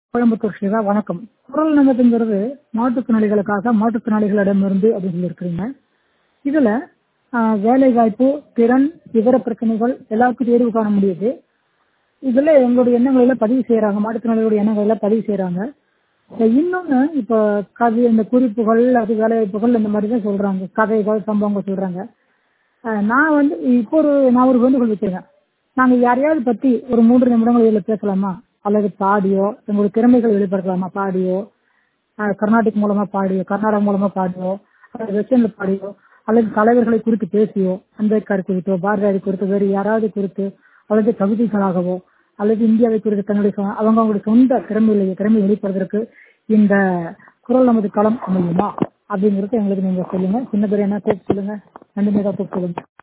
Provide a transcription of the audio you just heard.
கோயம்புத்தூர் சிவா வணக்கம் குரல் நமதுங்கிறது மாற்றுத்திறனாளிகளுக்காக மாற்றுத்திறனாளிகளிடமிருந்து அப்படின்னு சொல்லியிருக்கிறீங்க இதில் வேலை வாய்ப்பு திறன் இதர பிரச்சனைகள் எல்லாருக்கும் தீர்வு காண முடியுது இதில் எங்களுடைய எண்ணங்களை எல்லாம் பதிவு செய்கிறாங்க மாற்றுத்திறனாளிகளுடைய எண்ணங்களை எல்லாம் பதிவு செய்கிறாங்க இன்னொன்று இப்போ கவி இந்த குறிப்புகள் அது வேலைவாய்ப்புகள் இந்த மாதிரி தான் சொல்கிறாங்க கதைகள் சம்பவங்கள் சொல்கிறாங்க நான் வந்து இப்போ ஒரு நான் ஒரு வேண்டுகோள் வச்சுருக்கேன் நாங்கள் யாரையாவது பற்றி ஒரு மூன்று நிமிடங்கள் இதில் பேசலாமா அல்லது பாடியோ எங்களுடைய திறமைகள் வெளிப்படுத்தலாமா பாடியோ கர்நாடிக் மூலமா பாடியோ கர்நாடக மூலமா பாடியோ அல்லது வெஸ்டர்னில் பாடியோ அல்லது தலைவர்களை குறித்து பேசியோ அம்பேத்கர் குறித்தோ பாரதியாரி குறித்து வேறு யாராவது குறித்து அல்லது கவிதைகளாகவோ அல்லது இந்தியாவை குறித்து தன்னுடைய அவங்க அவங்களுடைய சொந்த திறமையிலேயே திறமை வெளிப்படுவதற்கு இந்த குரல் நமது களம் அமையுமா அப்படிங்கிறது எங்களுக்கு நீங்க சொல்லுங்க சின்ன பேர் என்ன கூப்பிட்டு சொல்லுங்க ரெண்டு மேதா கூப்பிட்டு சொல்லுங்க